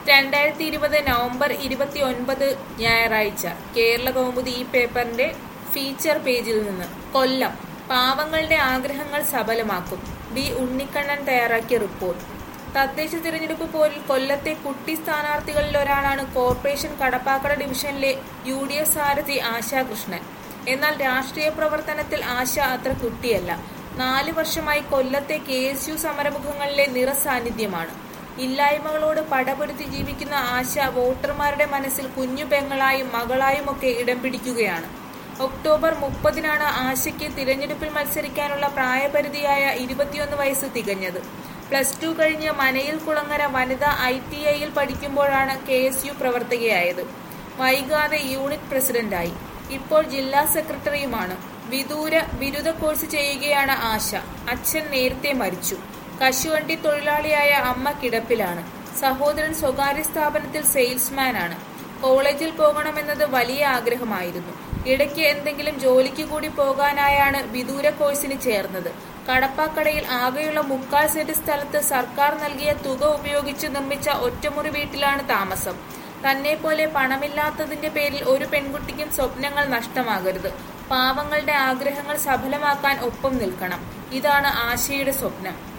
രണ്ടായിരത്തി ഇരുപത് നവംബർ ഇരുപത്തി ഒൻപത് ഞായറാഴ്ച കേരള കൗമുദി ഈ പേപ്പറിന്റെ ഫീച്ചർ പേജിൽ നിന്ന് കൊല്ലം പാവങ്ങളുടെ ആഗ്രഹങ്ങൾ സഫലമാക്കും ബി ഉണ്ണിക്കണ്ണൻ തയ്യാറാക്കിയ റിപ്പോർട്ട് തദ്ദേശ തിരഞ്ഞെടുപ്പ് പോരിൽ കൊല്ലത്തെ കുട്ടി സ്ഥാനാർത്ഥികളിൽ ഒരാളാണ് കോർപ്പറേഷൻ കടപ്പാക്കട ഡിവിഷനിലെ യു ഡി എഫ് സാരഥി ആശാകൃഷ്ണൻ എന്നാൽ രാഷ്ട്രീയ പ്രവർത്തനത്തിൽ ആശ അത്ര കുട്ടിയല്ല നാലു വർഷമായി കൊല്ലത്തെ കെ എസ് യു സമരമുഖങ്ങളിലെ നിറസാന്നിധ്യമാണ് ഇല്ലായ്മകളോട് പടപൊരുത്തി ജീവിക്കുന്ന ആശ വോട്ടർമാരുടെ മനസ്സിൽ കുഞ്ഞു പെങ്ങളായും മകളായുമൊക്കെ ഇടം പിടിക്കുകയാണ് ഒക്ടോബർ മുപ്പതിനാണ് ആശയ്ക്ക് തിരഞ്ഞെടുപ്പിൽ മത്സരിക്കാനുള്ള പ്രായപരിധിയായ ഇരുപത്തിയൊന്ന് വയസ്സ് തികഞ്ഞത് പ്ലസ് ടു കഴിഞ്ഞ് മനയിൽ കുളങ്ങര വനിതാ ഐ ടി ഐയിൽ പഠിക്കുമ്പോഴാണ് കെ എസ് യു പ്രവർത്തകയായത് വൈകാതെ യൂണിറ്റ് പ്രസിഡന്റായി ഇപ്പോൾ ജില്ലാ സെക്രട്ടറിയുമാണ് വിദൂര ബിരുദ കോഴ്സ് ചെയ്യുകയാണ് ആശ അച്ഛൻ നേരത്തെ മരിച്ചു കശുവണ്ടി തൊഴിലാളിയായ അമ്മ കിടപ്പിലാണ് സഹോദരൻ സ്വകാര്യ സ്ഥാപനത്തിൽ സെയിൽസ്മാനാണ് കോളേജിൽ പോകണമെന്നത് വലിയ ആഗ്രഹമായിരുന്നു ഇടയ്ക്ക് എന്തെങ്കിലും ജോലിക്ക് കൂടി പോകാനായാണ് വിദൂര കോഴ്സിന് ചേർന്നത് കടപ്പാക്കടയിൽ ആകെയുള്ള മുക്കാൽ സെന്റ് സ്ഥലത്ത് സർക്കാർ നൽകിയ തുക ഉപയോഗിച്ച് നിർമ്മിച്ച ഒറ്റമുറി വീട്ടിലാണ് താമസം തന്നെ പോലെ പണമില്ലാത്തതിന്റെ പേരിൽ ഒരു പെൺകുട്ടിക്കും സ്വപ്നങ്ങൾ നഷ്ടമാകരുത് പാവങ്ങളുടെ ആഗ്രഹങ്ങൾ സഫലമാക്കാൻ ഒപ്പം നിൽക്കണം ഇതാണ് ആശയുടെ സ്വപ്നം